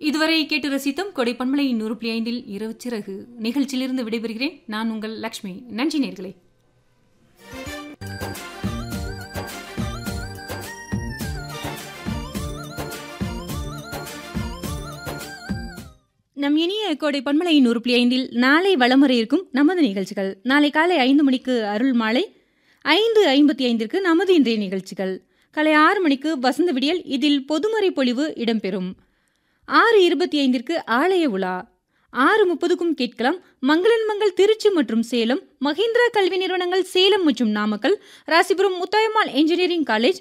இதுவரை கேட்டு ரசித்தோம் கொடை பண்பலை நூறு புள்ளி ஐந்தில் இரவு சிறகு நிகழ்ச்சியிலிருந்து விடைபெறுகிறேன் நான் உங்கள் லக்ஷ்மி நன்றி நேர்களே நம் இனிய கோடை பண்பலை நூறு புள்ளி ஐந்தில் நாளை வளமுறை இருக்கும் நமது நிகழ்ச்சிகள் நாளை காலை ஐந்து மணிக்கு அருள் மாலை ஐந்து ஐம்பத்தி ஐந்திற்கு நமது இன்றைய நிகழ்ச்சிகள் காலை ஆறு மணிக்கு வசந்த விடியல் இதில் பொதுமறை பொழிவு இடம்பெறும் ஆறு இருபத்தி ஐந்திற்கு ஆலய உலா ஆறு முப்பதுக்கும் கேட்கலாம் மங்களன் மங்கள் திருச்சி மற்றும் சேலம் மஹிந்திரா கல்வி நிறுவனங்கள் சேலம் மற்றும் நாமக்கல் ராசிபுரம் முத்தாயம்மாள் என்ஜினியரிங் காலேஜ்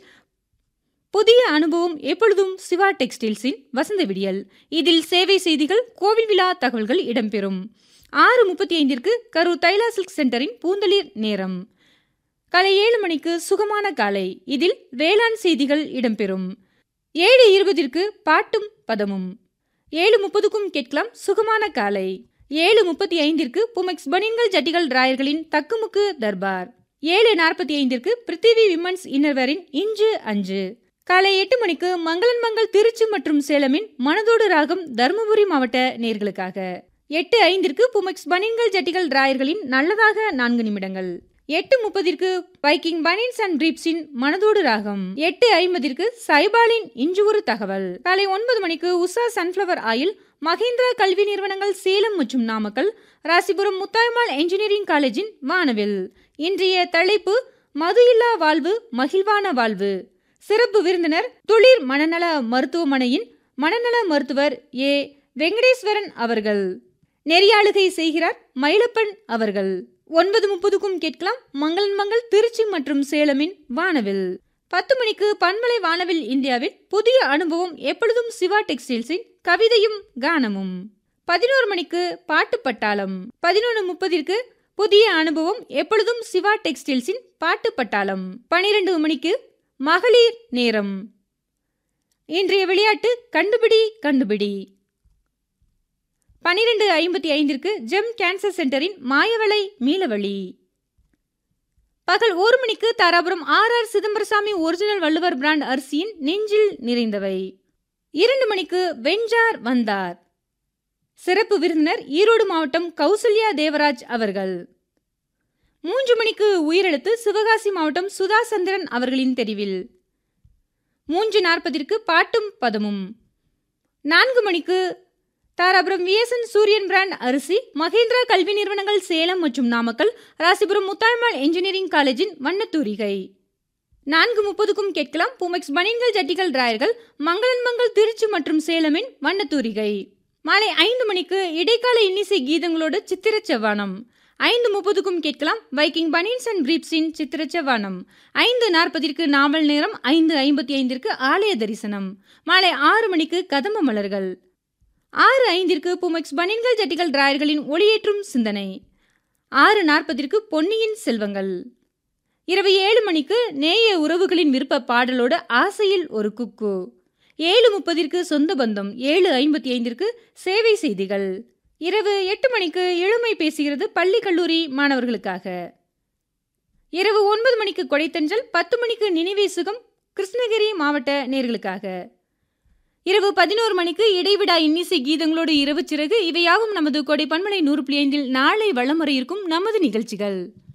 புதிய அனுபவம் எப்பொழுதும் சிவா டெக்ஸ்டைல்ஸின் வசந்த விடியல் இதில் சேவை செய்திகள் கோவில் விழா தகவல்கள் இடம்பெறும் ஆறு முப்பத்தி ஐந்திற்கு கரூர் தைலா சில்க் சென்டரின் பூந்தளிர் நேரம் காலை ஏழு மணிக்கு சுகமான காலை இதில் வேளாண் செய்திகள் இடம்பெறும் ஏழு இருபதிற்கு பாட்டும் பதமும் ஏழு முப்பதுக்கும் கேட்கலாம் சுகமான காலை ஏழு முப்பத்தி ஐந்திற்கு புமெக்ஸ் பனின்கள் ஜட்டிகள் ராயர்களின் தக்குமுக்கு தர்பார் ஏழு நாற்பத்தி ஐந்திற்கு பிருத்திவி விமன்ஸ் இன்னர்வேரின் இன்று அஞ்சு காலை எட்டு மணிக்கு மங்களன் மங்கள் திருச்சி மற்றும் சேலமின் மனதோடு ராகம் தருமபுரி மாவட்ட நேர்களுக்காக எட்டு ஐந்திற்கு புமெக்ஸ் பனின்கள் ஜட்டிகள் ராயர்களின் நல்லதாக நான்கு நிமிடங்கள் எட்டு முப்பதிற்கு பைக்கிங் பனின்ஸ் அண்ட் பிரீப்ஸின் மனதோடு ராகம் எட்டு ஐம்பதிற்கு சைபாலின் இன்று ஒரு தகவல் காலை ஒன்பது மணிக்கு உஷா சன்ஃப்ளவர் ஆயில் மகேந்திரா கல்வி நிறுவனங்கள் சேலம் மற்றும் நாமக்கல் ராசிபுரம் முத்தாய்மாள் என்ஜினியரிங் காலேஜின் வானவில் இன்றைய தலைப்பு மது இல்லா வாழ்வு மகிழ்வான வாழ்வு சிறப்பு விருந்தினர் துளிர் மனநல மருத்துவமனையின் மனநல மருத்துவர் ஏ வெங்கடேஸ்வரன் அவர்கள் நெறியாளுகை செய்கிறார் மயிலப்பன் அவர்கள் ஒன்பது முப்பதுக்கும் கேட்கலாம் மங்களன் மங்கள் திருச்சி மற்றும் சேலமின் வானவில் பத்து மணிக்கு பன்மலை வானவில் இந்தியாவில் புதிய அனுபவம் எப்பொழுதும் சிவா டெக்ஸ்டைல்ஸின் கவிதையும் கானமும் பதினோரு மணிக்கு பாட்டு பட்டாளம் பதினொன்று முப்பதிற்கு புதிய அனுபவம் எப்பொழுதும் சிவா டெக்ஸ்டைல்ஸின் பாட்டு பட்டாளம் பனிரெண்டு மணிக்கு மகளிர் நேரம் இன்றைய விளையாட்டு கண்டுபிடி கண்டுபிடி பனிரெண்டு ஐம்பத்தி ஐந்திற்கு ஜெம் கேன்சர் சென்டரின் மாயவளை மீளவழி பகல் ஒரு மணிக்கு Dharapuram R R Chidambarasamy original Valluvar brand அரிசியின் நெஞ்சில் நிறைந்தவை இரண்டு மணிக்கு வெஞ்சார் வந்தார் சிறப்பு விருந்தினர் ஈரோடு மாவட்டம் கௌசல்யா தேவராஜ் அவர்கள் மூன்று மணிக்கு உயிரெழுத்து சிவகாசி மாவட்டம் சுதா சந்திரன் அவர்களின் தெரிவில் மூன்று நாற்பதிற்கு பாட்டும் பதமும் நான்கு மணிக்கு தாராபுரம் விஎஸ்என் சூரியன் பிராண்ட் அரிசி மகேந்திரா கல்வி நிறுவனங்கள் சேலம் மற்றும் நாமக்கல் ராசிபுரம் முத்தாய்மாள் என்ஜினியரிங் காலேஜின் வண்ணத்தூரிகை நான்கு முப்பதுக்கும் கேட்கலாம் பூமெக்ஸ் பனின்கள் ஜட்டிகள் டிராயர்கள் மங்களன் மங்கள் திருச்சி மற்றும் சேலமின் வண்ணத்தூரிகை மாலை ஐந்து மணிக்கு இடைக்கால இன்னிசை கீதங்களோடு சித்திர செவ்வானம் ஐந்து முப்பதுக்கும் கேட்கலாம் வைக்கிங் பனின்ஸ் அண்ட் பிரீப்ஸின் சித்திர செவ்வானம் ஐந்து நாற்பதிற்கு நாவல் நேரம் ஐந்து ஐம்பத்தி ஐந்திற்கு ஆலய தரிசனம் மாலை ஆறு மணிக்கு கதம்ப மலர்கள் ஆறு ஐந்திற்கு புமெக்ஸ் பனின்கள் ஜட்டிகள் டிராயர்களின் ஒளியேற்றும் சிந்தனை ஆறு நாற்பதிற்கு பொன்னியின் செல்வங்கள் இரவு ஏழு மணிக்கு நேய உறவுகளின் விருப்ப பாடலோடு ஆசையில் ஒரு குக்கு ஏழு முப்பதிற்கு சொந்த பந்தம் ஏழு ஐம்பத்தி ஐந்திற்கு சேவை செய்திகள் இரவு எட்டு மணிக்கு இளமை பேசுகிறது பள்ளி கல்லூரி மாணவர்களுக்காக இரவு ஒன்பது மணிக்கு கொடைத்தஞ்சல் பத்து மணிக்கு நினைவே சுகம் கிருஷ்ணகிரி மாவட்ட நேர்களுக்காக இரவு பதினோரு மணிக்கு இடைவிடா இன்னிசை கீதங்களோடு இரவு சிறகு இவையாவும் நமது கொடை பன்மலை நூறு புள்ளி ஐந்தில் நாளை வளமுறை இருக்கும் நமது நிகழ்ச்சிகள்